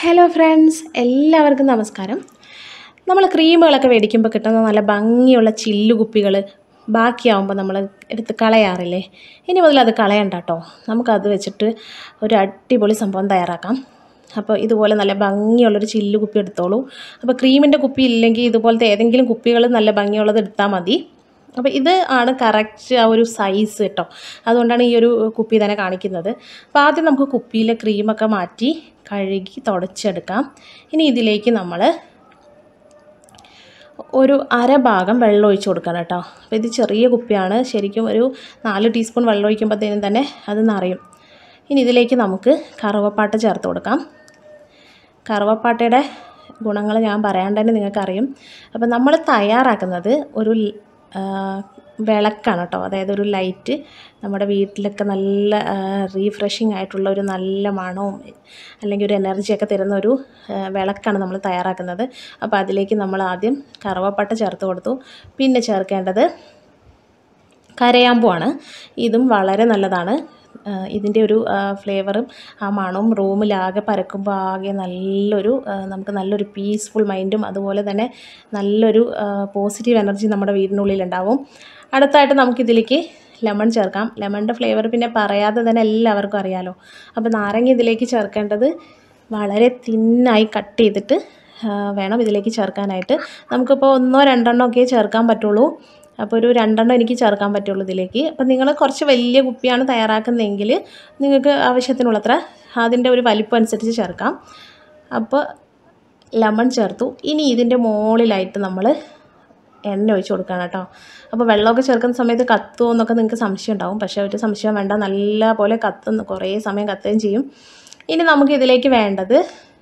hello friends എല്ലാവർക്കും നമസ്കാരം നമ്മൾ ക്രീമുകളൊക്കെ മേടിക്കുമ്പോൾ കിട്ടുന്ന നല്ല ഭംഗിയുള്ള ചില്ലു കുപ്പികൾ ബാക്കിയാവുമ്പോൾ നമ്മൾ എടുത്ത് കളയാറില്ലേ ഇനി മുതൽ അത് കളയണ്ട കേട്ടോ നമുക്കത് വെച്ചിട്ട് ഒരു അടിപൊളി സംഭവം തയ്യാറാക്കാം അപ്പോൾ ഇതുപോലെ നല്ല ഭംഗിയുള്ളൊരു ചില്ലു കുപ്പി എടുത്തോളൂ അപ്പോൾ ക്രീമിൻ്റെ കുപ്പി ഇല്ലെങ്കിൽ ഇതുപോലത്തെ ഏതെങ്കിലും കുപ്പികൾ നല്ല ഭംഗിയുള്ളത് എടുത്താൽ മതി അപ്പോൾ ഇത് ആണ് കറക്റ്റ് ആ ഒരു സൈസ് കേട്ടോ അതുകൊണ്ടാണ് ഈ ഒരു കുപ്പി തന്നെ കാണിക്കുന്നത് അപ്പോൾ ആദ്യം നമുക്ക് കുപ്പിയിലെ ക്രീമൊക്കെ മാറ്റി കഴുകി തുടച്ചെടുക്കാം ഇനി ഇതിലേക്ക് നമ്മൾ ഒരു അര ഭാഗം വെള്ളം ഒഴിച്ച് കൊടുക്കണം കേട്ടോ അപ്പോൾ ഇത് ചെറിയ കുപ്പിയാണ് ശരിക്കും ഒരു നാല് ടീസ്പൂൺ വെള്ളം ഒഴിക്കുമ്പോഴത്തേനും തന്നെ അത് നിറയും ഇനി ഇതിലേക്ക് നമുക്ക് കറുവപ്പാട്ട ചേർത്ത് കൊടുക്കാം കറുവപ്പാട്ടയുടെ ഗുണങ്ങൾ ഞാൻ പറയാണ്ട് തന്നെ നിങ്ങൾക്കറിയും അപ്പം നമ്മൾ തയ്യാറാക്കുന്നത് ഒരു ആ, വിളക്കാണ് കേട്ടോ അതായത് ഒരു ലൈറ്റ് നമ്മുടെ വീട്ടിലൊക്കെ നല്ല റീഫ്രഷിങ് ആയിട്ടുള്ള ഒരു നല്ല മണവും അല്ലെങ്കിൽ ഒരു എനർജിയൊക്കെ തരുന്ന ഒരു ആ, വിളക്കാണ് നമ്മൾ തയ്യാറാക്കുന്നത് അപ്പോൾ അതിലേക്ക് നമ്മൾ ആദ്യം കറുവപ്പട്ട ചേർത്ത് കൊടുത്തു പിന്നെ ചേർക്കേണ്ടത് കരയാമ്പുമാണ് ഇതും വളരെ നല്ലതാണ് ആ, ഇതിൻ്റെ ഒരു ഫ്ലേവറും ആ മണവും റൂമിലാകെ പരക്കുമ്പോൾ ആകെ നല്ലൊരു ആ, നമുക്ക് നല്ലൊരു പീസ്ഫുൾ മൈൻഡും അതുപോലെ തന്നെ നല്ലൊരു പോസിറ്റീവ് എനർജി നമ്മുടെ വീടിനുള്ളിൽ ഉണ്ടാവും അടുത്തായിട്ട് നമുക്കിതിലേക്ക് ലെമൺ ചേർക്കാം ലെമണിൻ്റെ ഫ്ലേവർ പിന്നെ പറയാതെ തന്നെ എല്ലാവർക്കും അറിയാലോ അപ്പോൾ നാരങ്ങ ഇതിലേക്ക് ചേർക്കേണ്ടത് വളരെ തിന്നായി കട്ട് ചെയ്തിട്ട് ആ, വേണം ഇതിലേക്ക് ചേർക്കാനായിട്ട് നമുക്കിപ്പോൾ ഒന്നോ രണ്ടെണ്ണോ ഒക്കെ ചേർക്കാൻ പറ്റുള്ളൂ അപ്പോൾ ഒരു രണ്ടെണ്ണം എനിക്ക് ചേർക്കാൻ പറ്റുള്ളൂ ഇതിലേക്ക് അപ്പോൾ നിങ്ങൾ കുറച്ച് വലിയ കുപ്പിയാണ് തയ്യാറാക്കുന്നതെങ്കിൽ നിങ്ങൾക്ക് ആവശ്യത്തിനുള്ളത്ര അതിൻ്റെ ഒരു വലിപ്പം അനുസരിച്ച് ചേർക്കാം അപ്പോൾ ലെമൺ ചേർത്തു ഇനി ഇതിൻ്റെ മുകളിലായിട്ട് നമ്മൾ എണ്ണ ഒഴിച്ച് കൊടുക്കണം കേട്ടോ അപ്പോൾ വെള്ളമൊക്കെ ചേർക്കുന്ന സമയത്ത് കത്തുമോ എന്നൊക്കെ നിങ്ങൾക്ക് സംശയം ഉണ്ടാവും പക്ഷേ ഒരു സംശയം വേണ്ട നല്ല പോലെ കത്തുന്നു കുറേ സമയം കത്തുകയും ചെയ്യും ഇനി നമുക്ക് ഇതിലേക്ക് വേണ്ടത്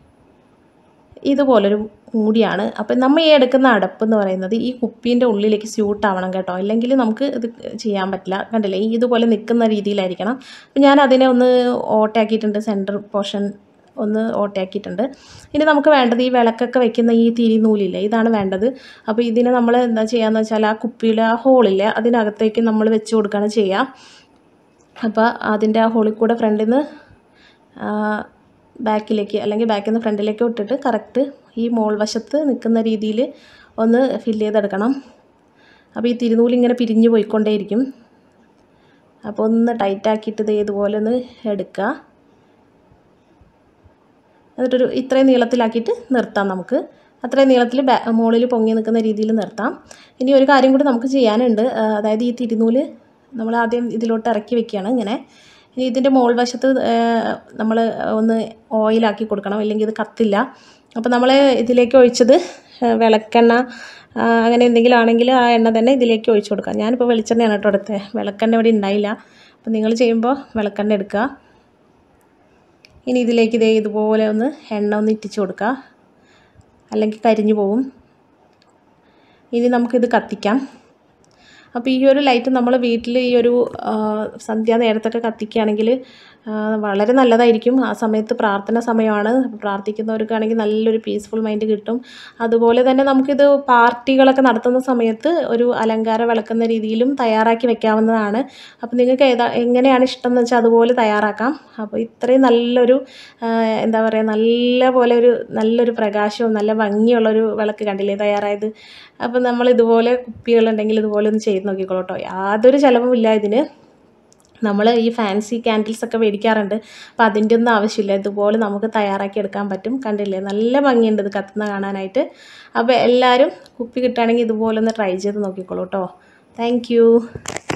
ഇതുപോലൊരു മൂടിയാണ് അപ്പം നമ്മൾ ഈ എടുക്കുന്ന അടപ്പ് എന്ന് പറയുന്നത് ഈ കുപ്പീൻ്റെ ഉള്ളിലേക്ക് സ്യൂട്ട് ആവണം കേട്ടോ അല്ലെങ്കിൽ നമുക്ക് ഇത് ചെയ്യാൻ പറ്റില്ല കണ്ടില്ലേ ഈ ഇതുപോലെ നിൽക്കുന്ന രീതിയിലായിരിക്കണം അപ്പം ഞാൻ അതിനെ ഒന്ന് ഓട്ടയാക്കിയിട്ടുണ്ട് സെൻറ്റർ പോർഷൻ ഒന്ന് ഓട്ടയാക്കിയിട്ടുണ്ട് ഇനി നമുക്ക് വേണ്ടത് ഈ വിളക്കൊക്കെ വെക്കുന്ന ഈ തിരിനൂലില്ലേ ഇതാണ് വേണ്ടത് അപ്പോൾ ഇതിനെ നമ്മൾ എന്താ ചെയ്യാന്ന് വെച്ചാൽ ആ കുപ്പിയിലെ ആ ഹോളില്ലേ അതിനകത്തേക്ക് നമ്മൾ വെച്ച് കൊടുക്കുകയാണ് ചെയ്യുക അപ്പോൾ അതിൻ്റെ ആ ഹോളിൽ കൂടെ ഫ്രണ്ടിൽ നിന്ന് ബാക്കിലേക്ക് അല്ലെങ്കിൽ ബാക്കിൽ നിന്ന് ഫ്രണ്ടിലേക്ക് ഇട്ടിട്ട് കറക്റ്റ് ഈ മോൾ വശത്ത് നിൽക്കുന്ന രീതിയിൽ ഒന്ന് ഫില്ല് ചെയ്തെടുക്കണം അപ്പോൾ ഈ തിരുനൂല് ഇങ്ങനെ പിരിഞ്ഞു പോയിക്കൊണ്ടേയിരിക്കും അപ്പോൾ ഒന്ന് ടൈറ്റാക്കിയിട്ട് ഇത് ഇതുപോലെ ഒന്ന് എടുക്കുക എന്നിട്ടൊരു ഇത്രയും നീളത്തിലാക്കിയിട്ട് നിർത്താം നമുക്ക് അത്രയും നീളത്തിൽ ബാ മുകളിൽ പൊങ്ങി നിൽക്കുന്ന രീതിയിൽ നിർത്താം ഇനി ഒരു കാര്യം കൂടി നമുക്ക് ചെയ്യാനുണ്ട് ആ, അതായത് ഈ തിരുനൂല് നമ്മൾ ആദ്യം ഇതിലോട്ട് ഇറക്കി വെക്കുകയാണ് ഇങ്ങനെ ഇനി ഇതിൻ്റെ മോൾ വശത്ത് നമ്മൾ ഒന്ന് ഓയിലാക്കി കൊടുക്കണം ഇല്ലെങ്കിൽ ഇത് കത്തില്ല അപ്പോൾ നമ്മൾ ഇതിലേക്ക് ഒഴിച്ചത് ആ, വിളക്കെണ്ണ ആ, അങ്ങനെ എന്തെങ്കിലും ആണെങ്കിൽ ആ എണ്ണ തന്നെ ഇതിലേക്ക് ഒഴിച്ചു കൊടുക്കാം ഞാനിപ്പോൾ വെളിച്ചെണ്ണയാണ് കേട്ടോ എടുത്തത് വിളക്കെണ്ണ ഇവിടെ ഉണ്ടായില്ല അപ്പോൾ നിങ്ങൾ ചെയ്യുമ്പോൾ വിളക്കെണ്ണ എടുക്കുക ഇനി ഇതിലേക്ക് ഇതേ ഇതുപോലെ ഒന്ന് എണ്ണ ഒന്ന് ഇറ്റിച്ച് കൊടുക്കുക അല്ലെങ്കിൽ കരിഞ്ഞു പോവും ഇനി നമുക്കിത് കത്തിക്കാം അപ്പോൾ ഈ ഒരു ലൈറ്റ് നമ്മൾ വീട്ടിൽ ഈ ഒരു ആ, സന്ധ്യാ നേരത്തൊക്കെ കത്തിക്കുകയാണെങ്കിൽ ആ, വളരെ നല്ലതായിരിക്കും ആ സമയത്ത് പ്രാർത്ഥന സമയമാണ് പ്രാർത്ഥിക്കുന്നവർക്കാണെങ്കിൽ നല്ലൊരു പീസ്ഫുൾ മൈൻഡ് കിട്ടും അതുപോലെ തന്നെ നമുക്കിത് പാർട്ടികളൊക്കെ നടത്തുന്ന സമയത്ത് ഒരു അലങ്കാര വിളക്കുന്ന രീതിയിലും തയ്യാറാക്കി വെക്കാവുന്നതാണ് അപ്പോൾ നിങ്ങൾക്ക് ഏതാ എങ്ങനെയാണ് ഇഷ്ടം എന്ന് വെച്ചാൽ അതുപോലെ തയ്യാറാക്കാം അപ്പോൾ ഇത്രയും നല്ലൊരു ആ, എന്താ പറയുക നല്ല പോലെ ഒരു നല്ലൊരു പ്രകാശവും നല്ല ഭംഗിയുള്ളൊരു വിളക്ക് കണ്ടില്ലേ തയ്യാറായത് അപ്പോൾ നമ്മൾ ഇതുപോലെ കുപ്പികളുണ്ടെങ്കിൽ ഇതുപോലെ ഒന്ന് ചെയ്ത് നോക്കിക്കോളൂ കേട്ടോ യാതൊരു ചിലവും ഇല്ല ഇതിന് നമ്മൾ ഈ ഫാൻസി ക്യാൻഡിൽസ് ഒക്കെ മേടിക്കാറുണ്ട് അപ്പോൾ അതിൻ്റെ ഒന്നും ആവശ്യമില്ല ഇതുപോലെ നമുക്ക് തയ്യാറാക്കി എടുക്കാൻ പറ്റും കണ്ടില്ലേ നല്ല ഭംഗിയുണ്ട് ഇത് കത്തുന്ന കാണാനായിട്ട് അപ്പോൾ എല്ലാവരും കുപ്പി കിട്ടുകയാണെങ്കിൽ ഇതുപോലെ ഒന്ന് ട്രൈ ചെയ്ത് നോക്കിക്കോളൂ കേട്ടോ താങ്ക്